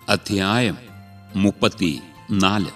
അധ്യായം മുപ്പത്തി നാല്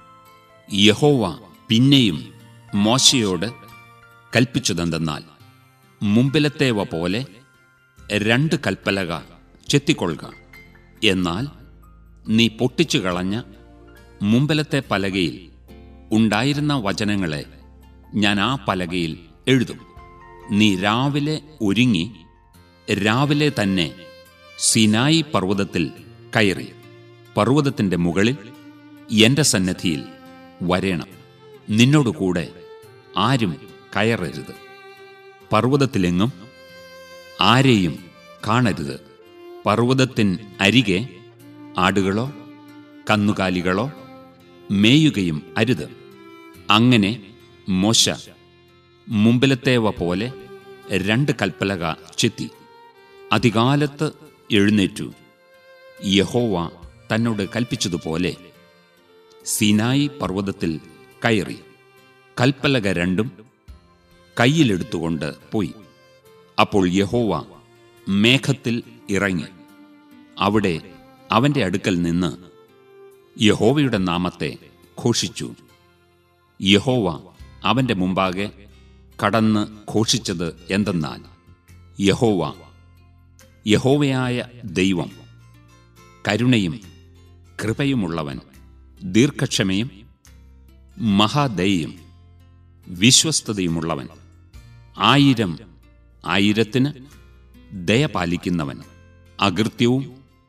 യഹോവ പിന്നെയും മോശയോട് കൽപ്പിച്ചതെന്തെന്നാൽ മുമ്പിലത്തേവ പോലെ രണ്ട് കൽപ്പലക ചെത്തിക്കൊള്ളുക എന്നാൽ നീ പൊട്ടിച്ചു കളഞ്ഞ മുമ്പിലത്തെ പലകയിൽ ഉണ്ടായിരുന്ന വചനങ്ങളെ ഞാൻ ആ പലകയിൽ എഴുതും നീ രാവിലെ ഒരുങ്ങി രാവിലെ തന്നെ സിനായി പർവ്വതത്തിൽ കയറി പർവ്വതത്തിന്റെ മുകളിൽ എന്റെ സന്നദ്ധിയിൽ വരേണം നിന്നോട് കൂടെ ആരും കയറരുത് പർവ്വതത്തിലെങ്ങും ആരെയും കാണരുത് പർവ്വതത്തിൻ അരികെ ആടുകളോ കന്നുകാലികളോ മേയുകയും അരുത് അങ്ങനെ മോശ മുമ്പിലത്തേവ പോലെ രണ്ട് കൽപ്പലക ചെത്തി അതികാലത്ത് എഴുന്നേറ്റു യഹോവ തന്നോട് കൽപ്പിച്ചതുപോലെ സീനായി പർവ്വതത്തിൽ കയറി കൽപ്പലക രണ്ടും കയ്യിലെടുത്തുകൊണ്ട് പോയി അപ്പോൾ യഹോവ മേഘത്തിൽ ഇറങ്ങി അവിടെ അവന്റെ അടുക്കൽ നിന്ന് യഹോവയുടെ നാമത്തെ ഘോഷിച്ചു യഹോവ അവന്റെ മുമ്പാകെ കടന്ന് ഘോഷിച്ചത് എന്തെന്നാൽ യഹോവ യഹോവയായ ദൈവം കരുണയും കൃപയുമുള്ളവൻ ദീർഘക്ഷമയും മഹാദയും വിശ്വസ്തതയുമുള്ളവൻ ആയിരം ആയിരത്തിന് ദയ പാലിക്കുന്നവൻ അകൃത്യവും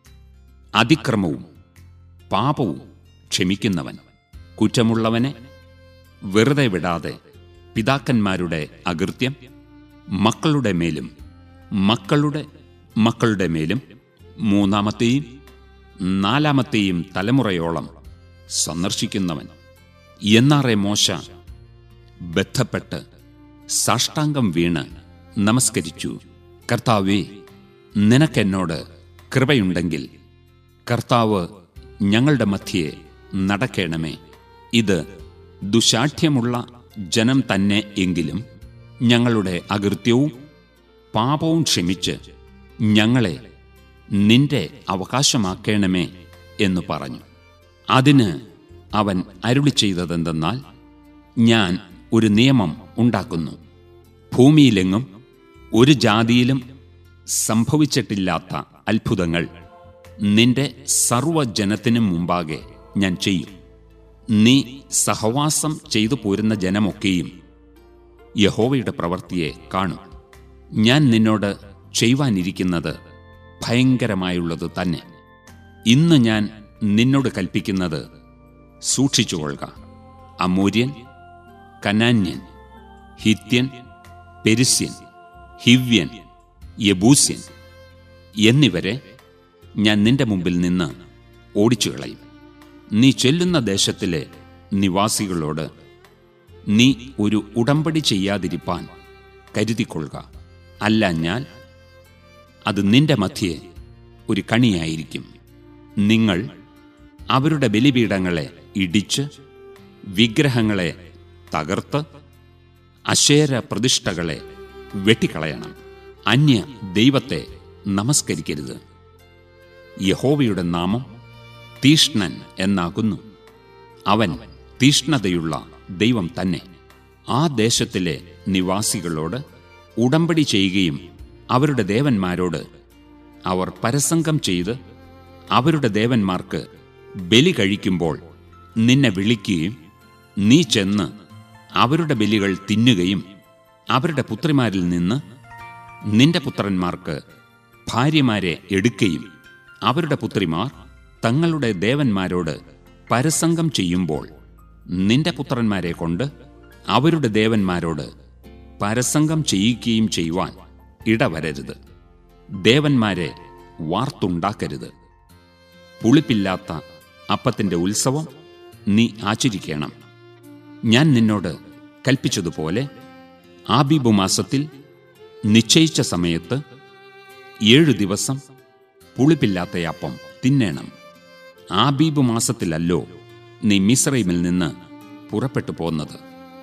അതിക്രമവും പാപവും ക്ഷമിക്കുന്നവൻ കുറ്റമുള്ളവനെ വെറുതെ വിടാതെ പിതാക്കന്മാരുടെ അകൃത്യം മക്കളുടെ മേലും മക്കളുടെ മക്കളുടെ മേലും മൂന്നാമത്തെയും നാലാമത്തെയും തലമുറയോളം സന്ദർശിക്കുന്നവൻ എന്നാറെ മോശ ബന്ധപ്പെട്ട് സാഷ്ടാംഗം വീണ് നമസ്കരിച്ചു കർത്താവേ നിനക്കെന്നോട് കൃപയുണ്ടെങ്കിൽ കർത്താവ് ഞങ്ങളുടെ മധ്യേ നടക്കേണമേ ഇത് ദുശാഠ്യമുള്ള ജനം തന്നെ എങ്കിലും ഞങ്ങളുടെ അകൃത്യവും പാപവും ക്ഷമിച്ച് ഞങ്ങളെ നിന്റെ അവകാശമാക്കേണമേ എന്ന് പറഞ്ഞു അതിന് അവൻ അരുളി ചെയ്തതെന്തെന്നാൽ ഞാൻ ഒരു നിയമം ഉണ്ടാക്കുന്നു ഭൂമിയിലെങ്ങും ഒരു ജാതിയിലും സംഭവിച്ചിട്ടില്ലാത്ത അത്ഭുതങ്ങൾ നിന്റെ സർവജനത്തിനും മുമ്പാകെ ഞാൻ ചെയ്യും നീ സഹവാസം ചെയ്തു പോരുന്ന ജനമൊക്കെയും യഹോവയുടെ പ്രവൃത്തിയെ കാണും ഞാൻ നിന്നോട് ചെയ്യുവാനിരിക്കുന്നത് ഭയങ്കരമായുള്ളത് തന്നെ ഇന്ന് ഞാൻ നിന്നോട് കൽപ്പിക്കുന്നത് സൂക്ഷിച്ചുകൊള്ളുക അമൂര്യൻ കനാന്യൻ ഹിത്യൻ പെരിസ്യൻ ഹിവ്യൻ യബൂസ്യൻ എന്നിവരെ ഞാൻ നിന്റെ മുമ്പിൽ നിന്ന് ഓടിച്ചു കളയും നീ ചെല്ലുന്ന ദേശത്തിലെ നിവാസികളോട് നീ ഒരു ഉടമ്പടി ചെയ്യാതിരിപ്പാൻ കരുതിക്കൊള്ളുക അല്ല ഞാൻ അത് നിന്റെ മധ്യേ ഒരു കണിയായിരിക്കും നിങ്ങൾ അവരുടെ ബലിപീഠങ്ങളെ ഇടിച്ച് വിഗ്രഹങ്ങളെ തകർത്ത് അശേര പ്രതിഷ്ഠകളെ വെട്ടിക്കളയണം അന്യ ദൈവത്തെ നമസ്കരിക്കരുത് യഹോവയുടെ നാമം തീഷ്ണൻ എന്നാകുന്നു അവൻ തീഷ്ണതയുള്ള ദൈവം തന്നെ ആ ദേശത്തിലെ നിവാസികളോട് ഉടമ്പടി ചെയ്യുകയും അവരുടെ ദേവന്മാരോട് അവർ പരസംഗം ചെയ്ത് അവരുടെ ദേവന്മാർക്ക് ബലി കഴിക്കുമ്പോൾ നിന്നെ വിളിക്കുകയും നീ ചെന്ന് അവരുടെ ബലികൾ തിന്നുകയും അവരുടെ പുത്രിമാരിൽ നിന്ന് നിന്റെ പുത്രന്മാർക്ക് ഭാര്യമാരെ എടുക്കുകയും അവരുടെ പുത്രിമാർ തങ്ങളുടെ ദേവന്മാരോട് പരസംഗം ചെയ്യുമ്പോൾ നിന്റെ പുത്രന്മാരെ കൊണ്ട് അവരുടെ ദേവന്മാരോട് പരസംഗം ചെയ്യിക്കുകയും ചെയ്യുവാൻ ഇടവരരുത് ദേവന്മാരെ വാർത്തുണ്ടാക്കരുത് പുളിപ്പില്ലാത്ത അപ്പത്തിന്റെ ഉത്സവം നീ ആചരിക്കണം ഞാൻ നിന്നോട് കൽപ്പിച്ചതുപോലെ ആബീബു മാസത്തിൽ നിശ്ചയിച്ച സമയത്ത് ഏഴു ദിവസം പുളിപ്പില്ലാത്ത അപ്പം തിന്നേണം ആബീബ് മാസത്തിലല്ലോ നീ മിസ്രൈമിൽ നിന്ന് പുറപ്പെട്ടു പോന്നത്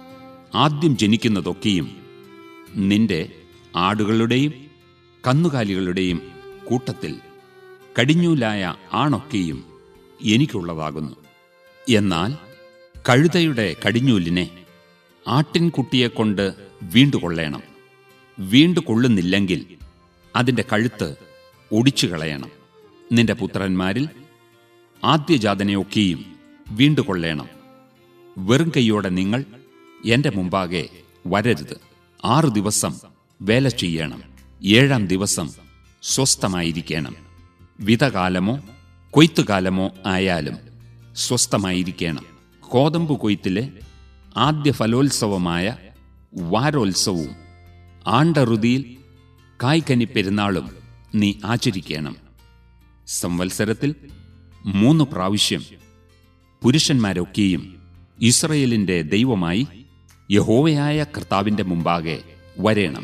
ആദ്യം ജനിക്കുന്നതൊക്കെയും നിന്റെ ആടുകളുടെയും കന്നുകാലികളുടെയും കൂട്ടത്തിൽ കടിഞ്ഞൂലായ ആണൊക്കെയും എനിക്കുള്ളതാകുന്നു എന്നാൽ കഴുതയുടെ കടിഞ്ഞൂലിനെ ആട്ടിൻകുട്ടിയെക്കൊണ്ട് വീണ്ടുകൊള്ളേണം വീണ്ടു കൊള്ളുന്നില്ലെങ്കിൽ അതിൻ്റെ കഴുത്ത് ഒടിച്ചു കളയണം നിന്റെ പുത്രന്മാരിൽ ആദ്യജാതനെയൊക്കെയും വീണ്ടുകൊള്ളേണം വെറും കൈയോടെ നിങ്ങൾ എന്റെ മുമ്പാകെ വരരുത് ആറു ദിവസം വേല ചെയ്യണം ഏഴാം ദിവസം സ്വസ്ഥമായിരിക്കണം വിതകാലമോ കൊയ്ത്തുകാലമോ ആയാലും സ്വസ്ഥമായിരിക്കണം കോതമ്പ് കൊയ്ത്തിലെ ആദ്യ ഫലോത്സവമായ വാരോത്സവവും ആണ്ടറുതിയിൽ കായ്കനി പെരുന്നാളും നീ ആചരിക്കണം സംവത്സരത്തിൽ മൂന്ന് പ്രാവശ്യം പുരുഷന്മാരൊക്കെയും ഇസ്രയേലിന്റെ ദൈവമായി യഹോവയായ കർത്താവിന്റെ മുമ്പാകെ വരേണം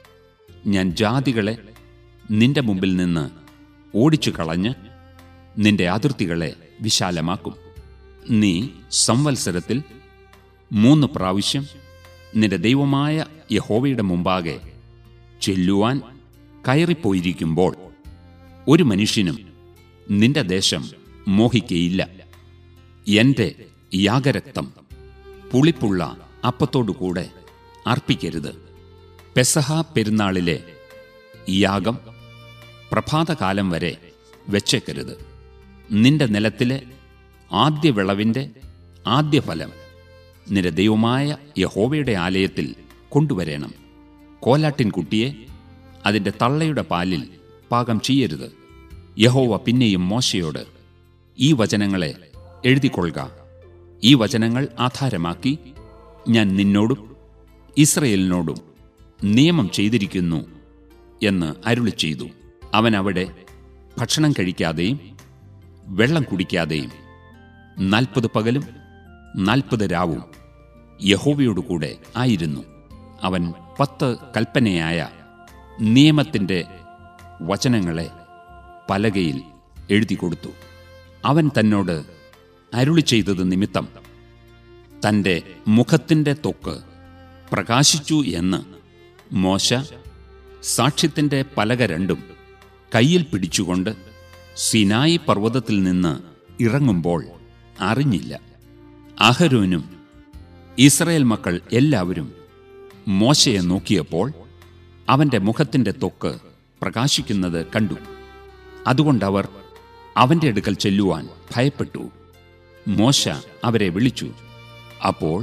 ഞാൻ ജാതികളെ നിന്റെ മുമ്പിൽ നിന്ന് ഓടിച്ചു കളഞ്ഞ് നിന്റെ അതിർത്തികളെ വിശാലമാക്കും നീ സംവത്സരത്തിൽ മൂന്ന് പ്രാവശ്യം നിന്റെ ദൈവമായ യഹോവയുടെ മുമ്പാകെ ചെല്ലുവാൻ കയറിപ്പോയിരിക്കുമ്പോൾ ഒരു മനുഷ്യനും നിന്റെ ദേശം മോഹിക്കയില്ല എന്റെ യാഗരക്തം പുളിപ്പുള്ള അപ്പത്തോടുകൂടെ അർപ്പിക്കരുത് പെസഹ പെരുന്നാളിലെ യാഗം പ്രഭാതകാലം വരെ വെച്ചേക്കരുത് നിന്റെ നിലത്തിലെ ആദ്യ വിളവിൻ്റെ ആദ്യ ഫലം നിന്റെ ദൈവമായ യഹോവയുടെ ആലയത്തിൽ കൊണ്ടുവരേണം കോലാട്ടിൻകുട്ടിയെ അതിൻ്റെ തള്ളയുടെ പാലിൽ പാകം ചെയ്യരുത് യഹോവ പിന്നെയും മോശയോട് ഈ വചനങ്ങളെ എഴുതിക്കൊള്ളുക ഈ വചനങ്ങൾ ആധാരമാക്കി ഞാൻ നിന്നോടും ഇസ്രയേലിനോടും നിയമം ചെയ്തിരിക്കുന്നു എന്ന് അരുളി ചെയ്തു അവൻ അവിടെ ഭക്ഷണം കഴിക്കാതെയും വെള്ളം കുടിക്കാതെയും നാൽപ്പത് പകലും നാൽപ്പത് രാവും യഹോവയോടുകൂടെ ആയിരുന്നു അവൻ പത്ത് കൽപ്പനയായ നിയമത്തിൻ്റെ വചനങ്ങളെ പലകയിൽ എഴുതി കൊടുത്തു അവൻ തന്നോട് അരുളി ചെയ്തത് നിമിത്തം തൻ്റെ മുഖത്തിൻ്റെ തൊക്ക് പ്രകാശിച്ചു എന്ന് മോശ സാക്ഷ്യത്തിൻ്റെ പലക രണ്ടും കയ്യിൽ പിടിച്ചുകൊണ്ട് സിനായി പർവ്വതത്തിൽ നിന്ന് ഇറങ്ങുമ്പോൾ അറിഞ്ഞില്ല അഹരോനും ഇസ്രയേൽ മക്കൾ എല്ലാവരും മോശയെ നോക്കിയപ്പോൾ അവന്റെ മുഖത്തിന്റെ ത്വക്ക് പ്രകാശിക്കുന്നത് കണ്ടു അതുകൊണ്ടവർ അവന്റെ അടുക്കൽ ചെല്ലുവാൻ ഭയപ്പെട്ടു മോശ അവരെ വിളിച്ചു അപ്പോൾ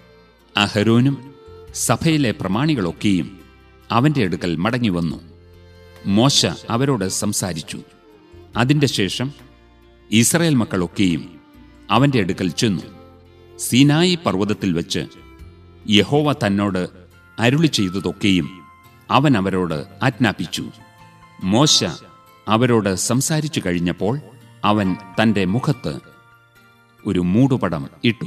അഹരോനും സഭയിലെ പ്രമാണികളൊക്കെയും അവന്റെ അടുക്കൽ മടങ്ങിവന്നു മോശ അവരോട് സംസാരിച്ചു അതിന്റെ ശേഷം ഇസ്രായേൽ മക്കളൊക്കെയും അവന്റെ അടുക്കൽ ചെന്നു സീനായി പർവ്വതത്തിൽ വെച്ച് യഹോവ തന്നോട് അരുളി ചെയ്തതൊക്കെയും അവൻ അവരോട് ആജ്ഞാപിച്ചു മോശ അവരോട് സംസാരിച്ചു കഴിഞ്ഞപ്പോൾ അവൻ തന്റെ മുഖത്ത് ഒരു മൂടുപടം ഇട്ടു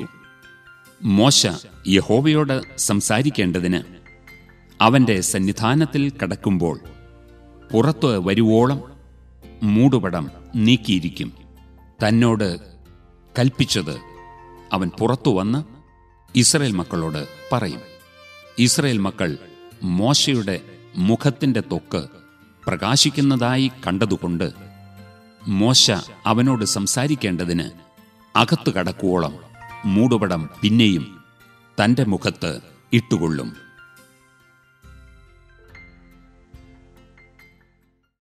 മോശ യഹോവയോട് സംസാരിക്കേണ്ടതിന് അവന്റെ സന്നിധാനത്തിൽ കടക്കുമ്പോൾ പുറത്ത് വരുവോളം മൂടുപടം നീക്കിയിരിക്കും തന്നോട് കൽപ്പിച്ചത് അവൻ പുറത്തു വന്ന് ഇസ്രയേൽ മക്കളോട് പറയും ഇസ്രയേൽ മക്കൾ മോശയുടെ മുഖത്തിന്റെ ത്വക്ക് പ്രകാശിക്കുന്നതായി കണ്ടതുകൊണ്ട് മോശ അവനോട് സംസാരിക്കേണ്ടതിന് അകത്തു കടക്കുവോളം മൂടുപടം പിന്നെയും തന്റെ മുഖത്ത് ഇട്ടുകൊള്ളും